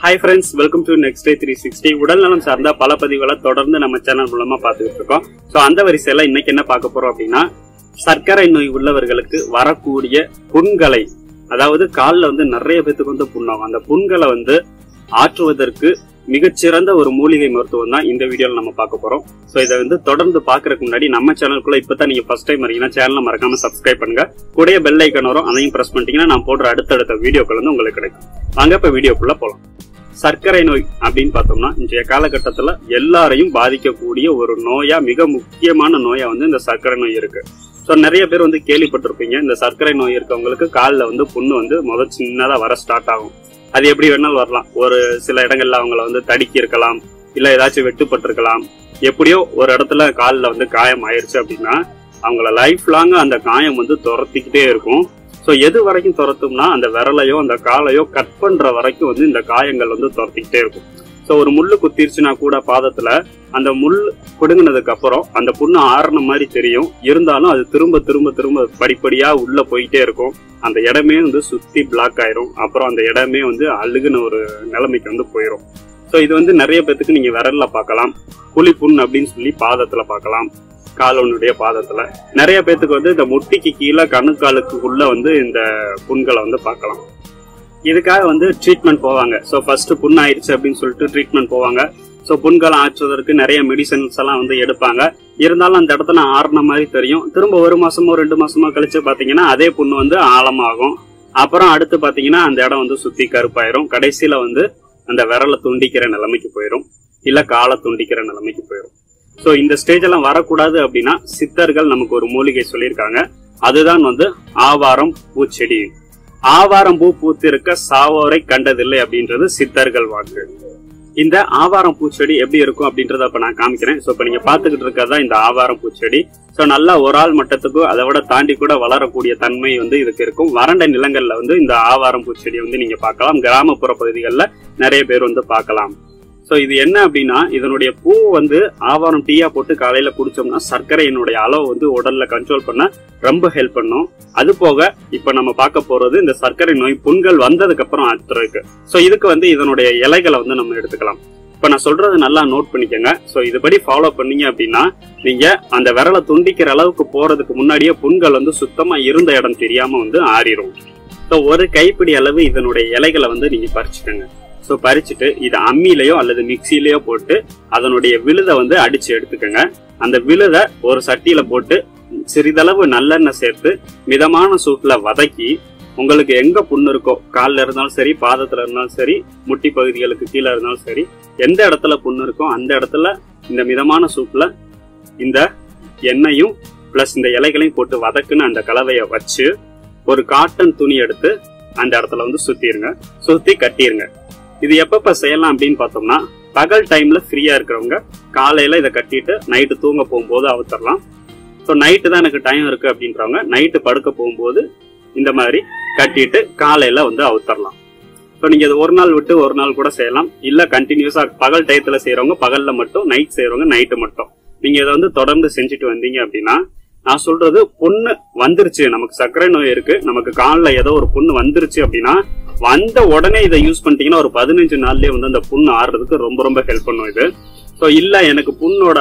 hi friends welcome to next day three sixty உடல் நலம் சார்ந்த பல பதிவுகளை தொடர்ந்து நம்ம சேனல் மூலமா பார்த்துக்கிட்டு இருக்கோம் ஸோ அந்த வரிசையில இன்னைக்கு என்ன பார்க்க போறோம் அப்படின்னா சர்க்கரை நோய் உள்ளவர்களுக்கு வரக்கூடிய புண்களை அதாவது காலில் வந்து நிறைய பேத்துக்கு வந்து புண்ணாகும் அந்த புண்களை வந்து ஆற்றுவதற்கு மிகச்சிறந்த ஒரு மூலிகை மருத்துவம் தான் இந்த வீடியோல நம்ம பார்க்க போறோம் ஸோ இதை வந்து தொடர்ந்து பார்க்கறதுக்கு முன்னாடி நம்ம சேனலுக்குள்ள இப்பதான் நீங்க ஃபர்ஸ்ட் டைம் வரீங்கன்னா சேனலை மறக்காம சப்ஸ்கிரைப் பண்ணுங்க கூடயே பெல் ஐக்கன் வரும் அதையும் பிரஸ் பண்ணிட்டீங்கன்னா நான் போடுற அடுத்தடுத்த வீடியோக்கள் வந்து உங்களுக்கு கிடைக்கும் வாங்க இப்ப வீடியோக்குள்ள போலாம் சர்க்கரை நோய் அப்படின்னு பார்த்தோம்னா இன்றைய காலகட்டத்துல எல்லாரையும் பாதிக்கக்கூடிய ஒரு நோயா மிக முக்கியமான நோயா வந்து இந்த சர்க்கரை நோய் இருக்கு ஸோ நிறைய பேர் வந்து கேள்விப்பட்டிருப்பீங்க இந்த சர்க்கரை நோய் இருக்கவங்களுக்கு காலில் வந்து புண்ணு வந்து முத சின்னதா வர ஸ்டார்ட் ஆகும் அது எப்படி வேணாலும் வரலாம் ஒரு சில இடங்கள்ல அவங்கள வந்து தடுக்கி இருக்கலாம் இல்ல ஏதாச்சும் வெட்டுப்பட்டிருக்கலாம் எப்படியோ ஒரு இடத்துல காலில் வந்து காயம் ஆயிருச்சு அப்படின்னா அவங்கள லைஃப் லாங் அந்த காயம் வந்து துரத்திக்கிட்டே இருக்கும் ஸோ எது வரைக்கும் துரத்தும்னா அந்த விரலையோ அந்த காலையோ கட் பண்ற வரைக்கும் வந்து இந்த காயங்கள் வந்து துரத்திக்கிட்டே இருக்கும் ஸோ ஒரு முள்ளு குத்திருச்சுன்னா கூட பாதத்துல அந்த முள் பிடுங்கினதுக்கு அப்புறம் அந்த புண்ணு ஆறுன மாதிரி தெரியும் இருந்தாலும் அது திரும்ப திரும்ப திரும்ப படிப்படியா உள்ள போயிட்டே இருக்கும் அந்த இடமே வந்து சுத்தி பிளாக் ஆயிரும் அப்புறம் அந்த இடமே வந்து அழுகுன ஒரு நிலைமைக்கு வந்து போயிடும் ஸோ இது வந்து நிறைய பேத்துக்கு நீங்க விரல்ல பார்க்கலாம் புலி புண் அப்படின்னு சொல்லி பாதத்துல பார்க்கலாம் காலனுடைய பாதத்துல நிறைய பேத்துக்கு வந்து இந்த முட்டிக்கு கீழே கணுக்காலுக்கு உள்ள வந்து இந்த புண்களை வந்து பார்க்கலாம் இதுக்காக வந்து ட்ரீட்மெண்ட் போவாங்க ஸோ ஃபர்ஸ்ட் புண் ஆயிடுச்சு அப்படின்னு சொல்லிட்டு ட்ரீட்மெண்ட் போவாங்க ஸோ புண்களை ஆற்றுவதற்கு நிறைய மெடிசன்ஸ் எல்லாம் வந்து எடுப்பாங்க இருந்தாலும் அந்த இடத்துல ஆறுன மாதிரி தெரியும் திரும்ப ஒரு மாசமோ ரெண்டு மாசமோ கழிச்சு பாத்தீங்கன்னா அதே புண்ணு வந்து ஆழமாகும் அப்புறம் அடுத்து பாத்தீங்கன்னா அந்த இடம் வந்து சுத்தி கருப்பாயிரும் கடைசியில வந்து அந்த விரலை துண்டிக்கிற நிலைமைக்கு போயிடும் இல்ல காலை துண்டிக்கிற நிலைமைக்கு போயிடும் ஸோ இந்த ஸ்டேஜ் எல்லாம் வரக்கூடாது அப்படின்னா சித்தர்கள் நமக்கு ஒரு மூலிகை சொல்லியிருக்காங்க அதுதான் வந்து ஆவாரம் பூச்செடி ஆவாரம் பூ பூத்திருக்க சாவோரை கண்டதில்லை அப்படின்றது சித்தர்கள் வாக்கு இந்த ஆவாரம் பூச்செடி எப்படி இருக்கும் அப்படின்றத இப்ப நான் காமிக்கிறேன் ஸோ இப்ப நீங்க பாத்துக்கிட்டு இருக்கிறதா இந்த ஆவாரம் பூச்செடி ஸோ நல்லா ஒரு ஆள் மட்டத்துக்கும் அதை விட தாண்டி கூட வளரக்கூடிய தன்மை வந்து இதுக்கு இருக்கும் வறண்ட நிலங்கள்ல வந்து இந்த ஆவாரம் பூச்செடி வந்து நீங்க பார்க்கலாம் கிராமப்புற பகுதிகளில் நிறைய பேர் வந்து பார்க்கலாம் ஸோ இது என்ன அப்படின்னா இதனுடைய பூ வந்து ஆவாரம் டீயா போட்டு காலையில குடிச்சோம்னா சர்க்கரையினுடைய அளவு வந்து உடல்ல கண்ட்ரோல் பண்ண ரொம்ப ஹெல்ப் பண்ணும் அது போக இப்ப நம்ம பார்க்க போறது இந்த சர்க்கரை நோய் புண்கள் வந்ததுக்கு அப்புறம் ஆத்துறதுக்கு ஸோ இதுக்கு வந்து இதனுடைய இலைகளை வந்து நம்ம எடுத்துக்கலாம் இப்ப நான் சொல்றது நல்லா நோட் பண்ணிக்கோங்க ஸோ இதுபடி ஃபாலோ பண்ணீங்க அப்படின்னா நீங்க அந்த விரலை துண்டிக்கிற அளவுக்கு போறதுக்கு முன்னாடியே புண்கள் வந்து சுத்தமா இருந்த இடம் தெரியாம வந்து ஆறிடும் ஸோ ஒரு கைப்பிடி அளவு இதனுடைய இலைகளை வந்து நீங்க பறிச்சுக்கோங்க ஸோ பறிச்சுட்டு இதை அம்மியிலையோ அல்லது மிக்சியிலையோ போட்டு அதனுடைய விழுதை வந்து அடிச்சு எடுத்துக்கோங்க அந்த விழுதை ஒரு சட்டியில போட்டு சிறிதளவு நல்லெண்ணெய் சேர்த்து மிதமான சூட்ல வதக்கி உங்களுக்கு எங்க புண்ணு இருக்கோ காலில் இருந்தாலும் சரி பாதத்துல இருந்தாலும் சரி முட்டி பகுதிகளுக்கு கீழே இருந்தாலும் சரி எந்த இடத்துல புண்ணு இருக்கோ அந்த இடத்துல இந்த மிதமான சூட்ல இந்த எண்ணெயும் பிளஸ் இந்த இலைகளையும் போட்டு வதக்குன்னு அந்த கலவையை வச்சு ஒரு காட்டன் துணி எடுத்து அந்த இடத்துல வந்து சுத்திருங்க சுத்தி கட்டிருங்க இது எப்பப்ப செய்யலாம் அப்படின்னு பார்த்தோம்னா பகல் டைம்ல ஃப்ரீயா இருக்கிறவங்க காலையில இதை கட்டிட்டு நைட்டு தூங்க போகும்போது அவுத்தரலாம் ஸோ நைட்டு தான் எனக்கு டைம் இருக்கு அப்படின்றவங்க நைட்டு படுக்க போகும்போது இந்த மாதிரி கட்டிட்டு காலையில வந்து அவுத்தரலாம் ஸோ நீங்க இது ஒரு நாள் விட்டு ஒரு நாள் கூட செய்யலாம் இல்ல கண்டினியூஸா பகல் டயத்துல செய்யறவங்க பகல்ல மட்டும் நைட் செய்யறவங்க நைட்டு மட்டும் நீங்க இதை வந்து தொடர்ந்து செஞ்சுட்டு வந்தீங்க அப்படின்னா நான் சொல்றது புண்ணு வந்துருச்சு நமக்கு சர்க்கரை நோய் இருக்கு நமக்கு காலில் ஏதோ ஒரு புண்ணு வந்துருச்சு அப்படின்னா வந்த உடனே இதை யூஸ் பண்ணிட்டீங்கன்னா ஒரு பதினஞ்சு நாள்லயே வந்து அந்த புண்ணு ஆடுறதுக்கு ரொம்ப ரொம்ப ஹெல்ப் பண்ணும் இது ஸோ இல்ல எனக்கு புண்ணோட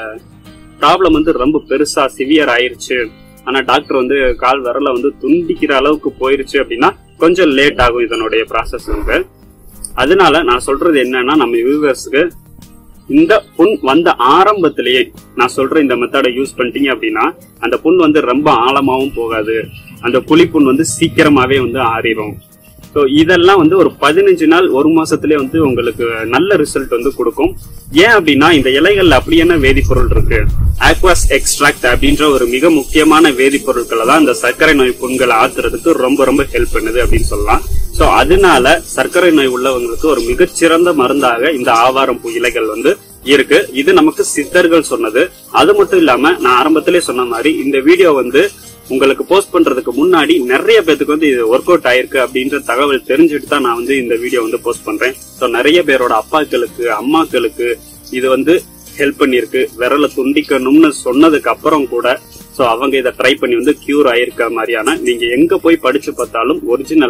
ப்ராப்ளம் வந்து ரொம்ப பெருசா சிவியர் ஆயிருச்சு ஆனா டாக்டர் வந்து கால் விரல வந்து துண்டிக்கிற அளவுக்கு போயிருச்சு அப்படின்னா கொஞ்சம் லேட் ஆகும் இதனுடைய ப்ராசஸ் வந்து அதனால நான் சொல்றது என்னன்னா நம்ம வியூவர்ஸ்க்கு இந்த புண் வந்த ஆரம்பத்திலேயே நான் சொல்ற இந்த மெத்தடை யூஸ் பண்ணிட்டீங்க அப்படின்னா அந்த புண் வந்து ரொம்ப ஆழமாவும் போகாது அந்த புளிப்புண் வந்து சீக்கிரமாவே வந்து ஆறிடும் ஸோ இதெல்லாம் வந்து ஒரு பதினஞ்சு நாள் ஒரு மாசத்துலயே வந்து உங்களுக்கு நல்ல ரிசல்ட் வந்து கொடுக்கும் ஏன் அப்படின்னா இந்த இலைகள்ல அப்படி என்ன வேதிப்பொருள் இருக்கு ஆக்வாஸ் எக்ஸ்ட்ராக்ட் அப்படின்ற ஒரு மிக முக்கியமான வேதிப்பொருட்களை தான் இந்த சர்க்கரை நோய் புண்களை ஆத்துறதுக்கு ரொம்ப ரொம்ப ஹெல்ப் பண்ணுது அப்படின்னு சொல்லலாம் ஸோ அதனால சர்க்கரை நோய் உள்ளவங்களுக்கு ஒரு மிகச்சிறந்த மருந்தாக இந்த ஆவாரம் பூ இலைகள் வந்து இருக்கு இது நமக்கு சித்தர்கள் சொன்னது அது மட்டும் இல்லாம நான் ஆரம்பத்திலே சொன்ன மாதிரி இந்த வீடியோ வந்து உங்களுக்கு போஸ்ட் பண்றதுக்கு முன்னாடி நிறைய பேத்துக்கு வந்து இது ஒர்க் அவுட் ஆயிருக்கு அப்படின்ற தகவல் தெரிஞ்சுட்டு தான் நான் வந்து இந்த வீடியோ வந்து போஸ்ட் பண்றேன் ஸோ நிறைய பேரோட அப்பாக்களுக்கு அம்மாக்களுக்கு இது வந்து ஹெல்ப் பண்ணிருக்கு விரல துண்டிக்கணும்னு சொன்னதுக்கு அப்புறம் கூட ஸோ அவங்க இதை ட்ரை பண்ணி வந்து கியூர் ஆயிருக்க மாதிரியான நீங்க எங்க போய் படிச்சு பார்த்தாலும் ஒரிஜினலா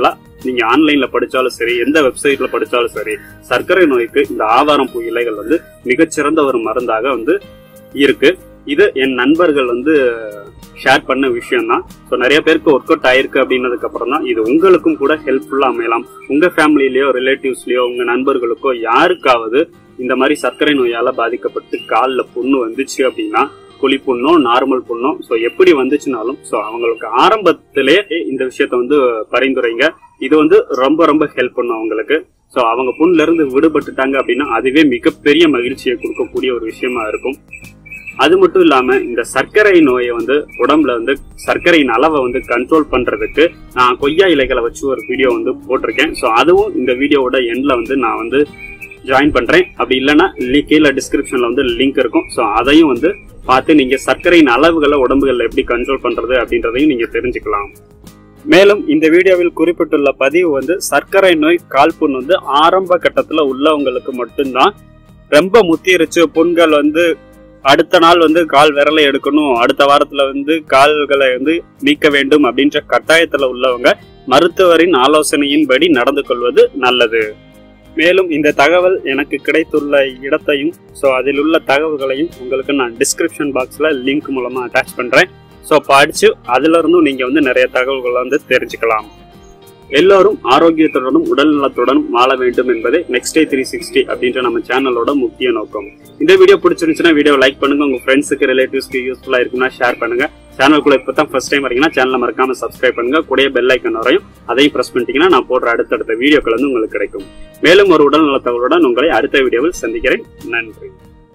நீங்க ஆன்லைன்ல படிச்சாலும் சரி எந்த வெப்சைட்ல படிச்சாலும் சரி சர்க்கரை நோய்க்கு இந்த ஆவாரம் பூ இலைகள் வந்து மிகச்சிறந்த ஒரு மருந்தாக வந்து இருக்கு இது என் நண்பர்கள் வந்து ஷேர் பண்ண விஷயம் தான் ஸோ நிறைய பேருக்கு ஒர்க் அவுட் ஆயிருக்கு அப்படின்னதுக்கு அப்புறம் தான் இது உங்களுக்கும் கூட ஹெல்ப்ஃபுல்லா அமையலாம் உங்க ஃபேமிலிலயோ ரிலேட்டிவ்ஸ்லயோ உங்க நண்பர்களுக்கோ யாருக்காவது இந்த மாதிரி சர்க்கரை நோயால பாதிக்கப்பட்டு காலில் புண்ணு வந்துச்சு அப்படின்னா குழி புண்ணோ நார்மல் புண்ணோ ஸோ எப்படி வந்துச்சுனாலும் ஸோ அவங்களுக்கு ஆரம்பத்திலே இந்த விஷயத்த வந்து பரிந்துரைங்க இது வந்து ரொம்ப ரொம்ப ஹெல்ப் பண்ணும் அவங்களுக்கு ஸோ அவங்க புண்ணுல இருந்து விடுபட்டுட்டாங்க அப்படின்னா அதுவே மிகப்பெரிய மகிழ்ச்சியை கொடுக்கக்கூடிய ஒரு விஷயமா இருக்கும் அது மட்டும் இல்லாம இந்த சர்க்கரை நோயை வந்து உடம்புல வந்து சர்க்கரையின் அளவை வந்து கண்ட்ரோல் பண்றதுக்கு நான் கொய்யா இலைகளை வச்சு ஒரு வீடியோ வந்து போட்டிருக்கேன் ஸோ அதுவும் இந்த வீடியோவோட எண்ட்ல வந்து நான் வந்து ஜாயின் பண்றேன் அப்படி இல்லைன்னா லி- கீழே டிஸ்கிரிப்ஷன்ல வந்து லிங்க் இருக்கும் ஸோ அதையும் வந்து பார்த்து நீங்க சர்க்கரையின் அளவுகளை உடம்புகளில் எப்படி கண்ட்ரோல் பண்றது அப்படின்றதையும் நீங்க தெரிஞ்சுக்கலாம் மேலும் இந்த வீடியோவில் குறிப்பிட்டுள்ள பதிவு வந்து சர்க்கரை நோய் கால்புண் வந்து ஆரம்ப கட்டத்துல உள்ளவங்களுக்கு மட்டும்தான் ரொம்ப முத்திருச்சு புண்கள் வந்து அடுத்த நாள் வந்து கால் விரலை எடுக்கணும் அடுத்த வாரத்துல வந்து கால்களை வந்து நீக்க வேண்டும் அப்படின்ற கட்டாயத்துல உள்ளவங்க மருத்துவரின் ஆலோசனையின்படி நடந்து கொள்வது நல்லது மேலும் இந்த தகவல் எனக்கு கிடைத்துள்ள இடத்தையும் ஸோ அதில் உள்ள தகவல்களையும் உங்களுக்கு நான் டிஸ்கிரிப்ஷன் பாக்ஸில் லிங்க் மூலமாக அட்டாச் பண்ணுறேன் ஸோ படித்து அதுல இருந்தும் நீங்கள் வந்து நிறைய தகவல்களை வந்து தெரிஞ்சுக்கலாம் எல்லோரும் ஆரோக்கியத்துடனும் உடல் நலத்துடனும் வாழ வேண்டும் என்பதே நெக்ஸ்ட் டே த்ரீ சிக்ஸ்டி அப்படின்ற நம்ம சேனலோட முக்கிய நோக்கம் இந்த வீடியோ பிடிச்சிருந்துச்சுன்னா வீடியோ லைக் பண்ணுங்க உங்க ஃப்ரெண்ட்ஸுக்கு ரிலேட்டிவ்ஸ்க்கு யூஸ்ஃபுல்லா இருக்குன்னா ஷேர் பண்ணுங்க சேனலுக்குள்ள இப்போ தான் ஃபர்ஸ்ட் டைம் வரீங்கன்னா சேனலை மறக்காம சப்ஸ்கிரைப் பண்ணுங்க கூடயே பெல் ஐக்கன் வரையும் அதையும் பிரஸ் பண்ணிட்டீங்கன்னா நான் போடுற அடுத்தடுத்த வீடியோக்கள் வந்து உங்களுக்கு கிடைக்கும் மேலும் ஒரு உடல் நலத்தவர்களுடன் உங்களை அடுத்த வீடியோவில் சந்திக்கிறேன் நன்றி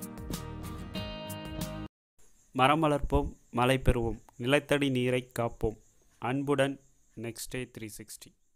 மரம் வளர்ப்போம் மழை பெறுவோம் நிலத்தடி நீரை காப்போம் அன்புடன் நெக்ஸ்ட் டே த்ரீ சிக்ஸ்டி